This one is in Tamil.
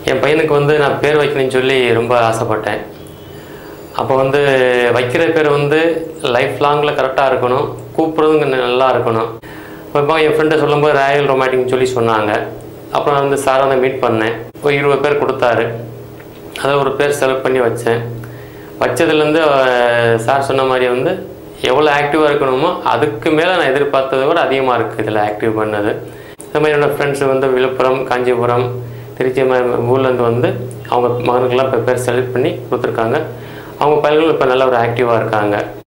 என் பையனுக்கு வந்து நான் பேர் வைக்கணும்னு சொல்லி ரொம்ப ஆசைப்பட்டேன் அப்போ வந்து வைக்கிற பேர் வந்து லைஃப் லாங்கில் கரெக்டாக இருக்கணும் கூப்பிட்றதுங்க நல்லா இருக்கணும் இப்போ என் ஃப்ரெண்டை சொல்லும்போது ராயல் ரொமாட்டிக்னு சொல்லி சொன்னாங்க அப்புறம் வந்து சாரை வந்து மீட் பண்ணேன் ஒரு இருபது பேர் கொடுத்தாரு அதில் ஒரு பேர் செலக்ட் பண்ணி வச்சேன் வச்சதுலேருந்து சார் சொன்ன மாதிரி வந்து எவ்வளோ ஆக்டிவாக இருக்கணுமோ அதுக்கு மேலே நான் எதிர்பார்த்ததை விட அதிகமாக இருக்குது இதில் ஆக்டிவ் பண்ணது இந்த மாதிரி என்னோடய ஃப்ரெண்ட்ஸ் வந்து விழுப்புரம் காஞ்சிபுரம் திருச்சி மாதிரி ஊர்லேருந்து வந்து அவங்க மகனுக்கெல்லாம் இப்போ பேர் செலக்ட் பண்ணி கொடுத்துருக்காங்க அவங்க பையன்கள் இப்போ நல்ல ஒரு ஆக்டிவாக இருக்காங்க